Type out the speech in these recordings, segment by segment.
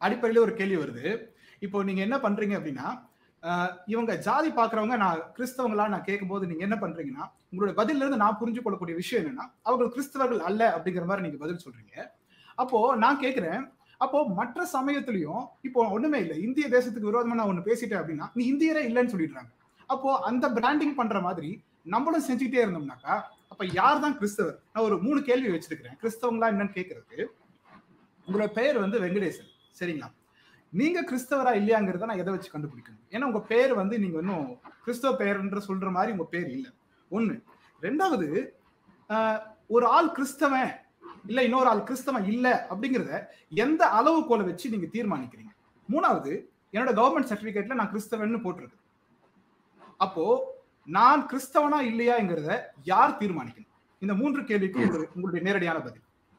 அடிப்படையில ஒரு கேள்வி வருது இப்போ நீங்க என்ன பண்றீங்க அப்படின்னா ஆஹ் இவங்க ஜாதி பாக்குறவங்க நான் கிறிஸ்தவங்களா நான் கேட்கும்போது நீங்க என்ன பண்றீங்கன்னா உங்களோட பதில இருந்து நான் புரிஞ்சு கொள்ளக்கூடிய விஷயம் என்னன்னா அவங்க கிறிஸ்தவர்கள் அல்ல அப்படிங்கிற மாதிரி நீங்க பதில் சொல்றீங்க அப்போ நான் கேக்குறேன் அப்போ மற்ற சமயத்திலையும் இப்போ ஒண்ணுமே இல்லை இந்திய தேசத்துக்கு விரோதமா நான் ஒண்ணு பேசிட்டேன் அப்படின்னா நீ இந்தியரே இல்லைன்னு சொல்லிடுறாங்க அப்போ அந்த பிராண்டிங் பண்ற மாதிரி நம்மளும் செஞ்சுக்கிட்டே இருந்தோம்னாக்கா அப்ப யார் தான் கிறிஸ்தவர் நான் ஒரு மூணு கேள்வி வச்சிருக்கிறேன் கிறிஸ்தவங்களா என்னன்னு கேட்கறதுக்கு உங்களோட பெயர் வந்து வெங்கடேசன் சரிங்களா நீங்க கிறிஸ்தவரா இல்லையாங்கிறத நான் எதை வச்சு கண்டுபிடிக்கணும் ஏன்னா உங்க பேர் வந்து நீங்க இன்னும் கிறிஸ்தவ பெயர்ன்ற சொல்ற மாதிரி உங்க பேர் இல்லை ஒண்ணு ரெண்டாவது ஆஹ், ஒரு ஆள் கிறிஸ்தவன் இல்ல இன்னொரு ஆள் கிறிஸ்தவன் இல்ல அப்படிங்கிறத எந்த அளவுகோலை வச்சு நீங்க தீர்மானிக்கிறீங்க மூணாவது என்னோட கவர்மெண்ட் சர்டிபிகேட்ல நான் கிறிஸ்தவன்னு போட்டிருக்கு அப்போ நான் கிறிஸ்தவனா இல்லையாங்கிறத யார் தீர்மானிக்கணும் இந்த மூன்று கேள்விக்கு உங்களுக்கு- உங்களுடைய நேரடியான பதில்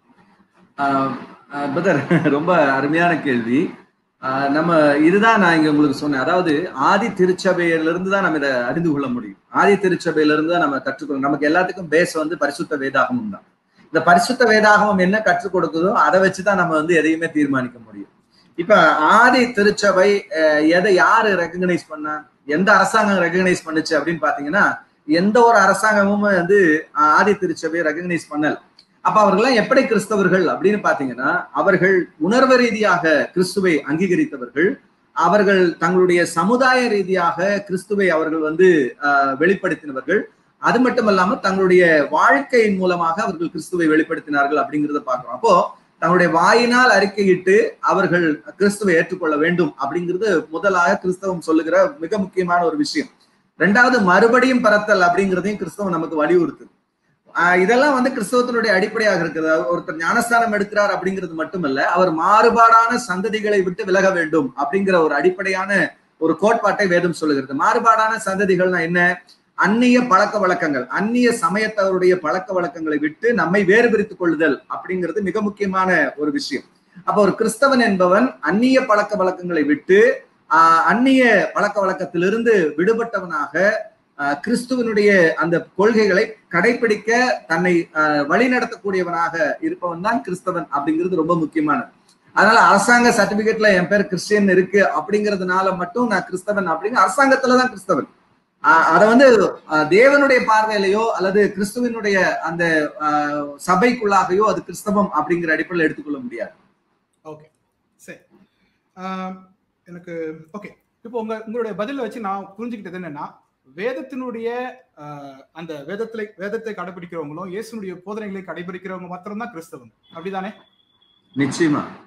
பதர் ரொம்ப அருமையான கேள்வி ஆஹ் நம்ம இதுதான் நான் இங்க உங்களுக்கு சொன்னேன் அதாவது ஆதி திருச்சபையில இருந்து தான் நம்ம இதை அறிந்து கொள்ள முடியும் ஆதி திருச்சபையில இருந்து தான் நம்ம கற்றுக்கொள்ள நமக்கு எல்லாத்துக்கும் பேஸ் வந்து பரிசுத்த வேதாகமம் தான் இந்த பரிசுத்த வேதாகமம் என்ன கற்றுக் கொடுக்குதோ அதை வச்சுதான் நம்ம வந்து எதையுமே தீர்மானிக்க முடியும் இப்ப ஆதி திருச்சபை அஹ், எதை யாரு ரெகக்னைஸ் பண்ணா எந்த அரசாங்கம் ரெகக்னைஸ் பண்ணுச்சு அப்படின்னு பாத்தீங்கன்னா எந்த ஒரு அரசாங்கமும் வந்து ஆஹ், ஆதி திருச்சபையை ரெகக்னைஸ் பண்ணல அப்ப அவர்கள்லாம் எப்படி கிறிஸ்தவர்கள் அப்படின்னு பாத்தீங்கன்னா அவர்கள் உணர்வு ரீதியாக கிறிஸ்துவை அங்கீகரித்தவர்கள் அவர்கள் தங்களுடைய சமுதாய ரீதியாக கிறிஸ்துவை அவர்கள் வந்து ஆஹ், வெளிப்படுத்தினவர்கள் அது மட்டும் இல்லாம தங்களுடைய வாழ்க்கையின் மூலமாக அவர்கள் கிறிஸ்துவை வெளிப்படுத்தினார்கள் அப்படிங்கிறத பார்க்கிறோம் அப்போ தங்களுடைய வாயினால் அறிக்கையிட்டு அவர்கள் கிறிஸ்துவை ஏற்றுக்கொள்ள வேண்டும் அப்படிங்கிறது முதலாக கிறிஸ்தவம் சொல்லுகிற மிக முக்கியமான ஒரு விஷயம் ரெண்டாவது மறுபடியும் பரத்தல் அப்படிங்கிறதையும் கிறிஸ்தவம் நமக்கு வலியுறுத்துது ஆஹ் இதெல்லாம் வந்து கிறிஸ்தவத்தினுடைய அடிப்படையாக இருக்குது அவர் ஒருத்தர் ஞானஸ்தானம் எடுக்கிறார் அப்படிங்கிறது மட்டுமல்ல அவர் மாறுபாடான சந்ததிகளை விட்டு விலக வேண்டும் அப்படிங்கிற ஒரு அடிப்படையான ஒரு கோட்பாட்டை வேதம் சொல்லுகிறது மாறுபாடான சந்ததிகள்னா என்ன அந்நிய பழக்க வழக்கங்கள் அந்நிய சமயத்தவருடைய பழக்க வழக்கங்களை விட்டு நம்மை வேறு பிரித்துக் கொள்ளுதல் அப்படிங்கிறது மிக முக்கியமான ஒரு விஷயம் அப்ப ஒரு கிறிஸ்தவன் என்பவன் அந்நிய பழக்க வழக்கங்களை விட்டு ஆஹ் அந்நிய பழக்க வழக்கத்திலிருந்து விடுபட்டவனாக ஆஹ் கிறிஸ்துவனுடைய அந்த கொள்கைகளை கடைபிடிக்க தன்னை ஆஹ் வழிநடத்தக்கூடியவனாக இருப்பவன் தான் கிறிஸ்தவன் அப்படிங்கிறது ரொம்ப முக்கியமானது அதனால அரசாங்க சர்டிபிகேட்ல என் பேர் கிறிஸ்டியன் இருக்கு அப்படிங்கிறதுனால மட்டும் நான் கிறிஸ்தவன் அப்படிங்கிற அரசாங்கத்துல தான் கிறிஸ்தவன் ஆஹ் அதை வந்து ஆஹ் தேவனுடைய பார்வையிலையோ அல்லது கிறிஸ்துவனுடைய அந்த ஆஹ் சபைக்குள்ளாகையோ அது கிறிஸ்தவம் அப்படிங்கிற அடிப்படையில் எடுத்துக்கொள்ள முடியாது ஓகே சரி ஆம், எனக்கு ஓகே இப்போ உங்க உங்களுடைய பதில வச்சு நான் புரிஞ்சுக்கிட்டது என்னன்னா வேதத்தினுடைய ஆஹ், அந்த வேதத்துல வேதத்தை கடைபிடிக்கிறவங்களும் இயேசுனுடைய போதனைகளை கடைபிடிக்கிறவங்க மாத்திரம்தான் கிறிஸ்தவங்க அப்படிதானே நிச்சயமா